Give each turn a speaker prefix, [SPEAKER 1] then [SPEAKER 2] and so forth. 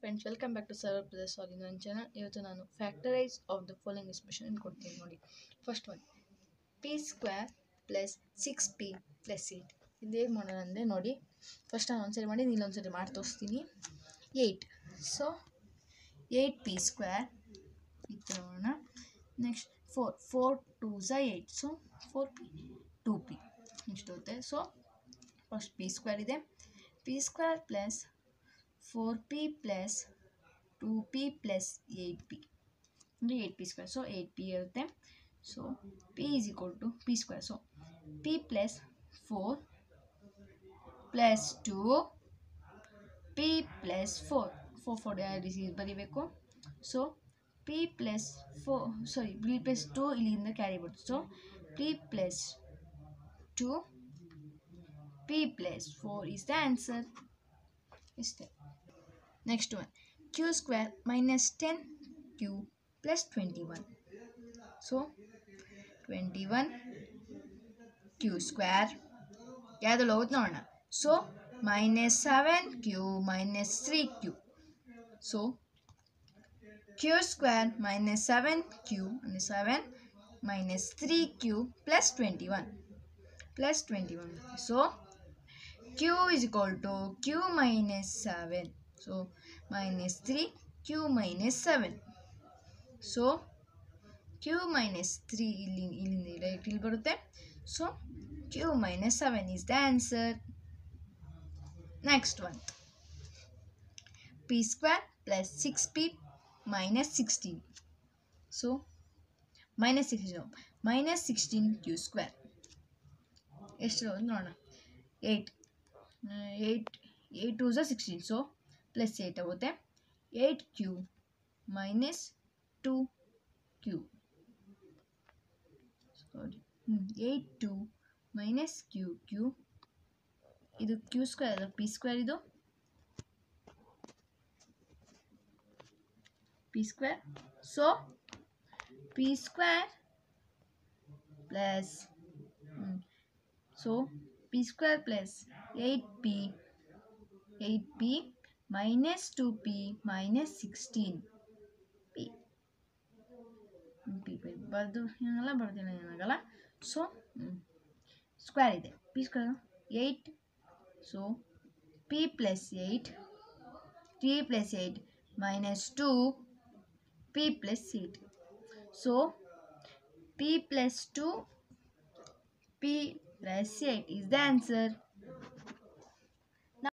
[SPEAKER 1] friends welcome back to server plus sorry ನನ್ನ channel ಇವತ್ತು ನಾನು factorise of the following expression ಕೊಡ್ತೀನಿ ನೋಡಿ first one p square plus six p plus eight ಇದು ಹೇಗೆ ಮಾಡೋಣ ಅಂದರೆ ನೋಡಿ ಫಸ್ಟ್ ನಾನು ಒಂದ್ಸರಿ ಮಾಡಿ ನೀನು ಒಂದ್ಸರಿ ಮಾಡಿ ತೋರಿಸ್ತೀನಿ eight so eight p square ಈ ಥರ ಮಾಡೋಣ ನೆಕ್ಸ್ಟ್ ಫೋರ್ ಫೋರ್ ಟೂ ಝ eight so four p two p ಇಷ್ಟು ಬರುತ್ತೆ ಸೊ ಫಸ್ಟ್ ಪಿ ಸ್ಕ್ವೇರ್ ಇದೆ p square plus four p plus two p plus eight p ಅಂದರೆ eight p square so eight p ಇರುತ್ತೆ so p is equal to p square so p plus four plus two p plus four four four ಡಿಸಿ ಬರೀಬೇಕು so p plus four sorry p plus two ಇಲ್ಲಿಂದ carry ಬರುತ್ತೆ so p plus two p plus four is the answer ಇಷ್ಟೇ next one q square minus ten q plus twenty one so twenty one q square ಯಾವ್ದ್ರಲ್ಲಿ ಹೋಗುತ್ತೆ ನೋಡೋಣ so minus seven q minus three q so q square minus seven q ಅಂದರೆ seven minus three q plus twenty one plus twenty one so q is equal to q minus 7 so minus 3 q minus 7 so q minus 3 ಇಲ್ಲಿ ಇಲ್ಲಿಂದ direct ಇಲ್ಲಿ ಬರುತ್ತೆ so q minus 7 is the answer next one p square plus 6p minus 16 so minus 16 minus 16 q square ಎಷ್ಟು ನೋಡೋಣ eight eight eight two ಝ sixteen so plus eight ಆಗುತ್ತೆ eight q minus two q sorry ಹ್ಞೂ eight two minus q q ಇದು q square ಅಲ್ಲ p square ಇದು p square so p square plus so p square plus 8p 8p minus 2p minus 16 p p ಬರ್ದು ಏನಾಗಲ್ಲ ಬರ್ದಿಲ್ಲ ಏನಾಗಲ್ಲ so square ಇದೆ p square eight so p plus eight three plus eight minus two p plus eight so p plus two p plus 8 is the answer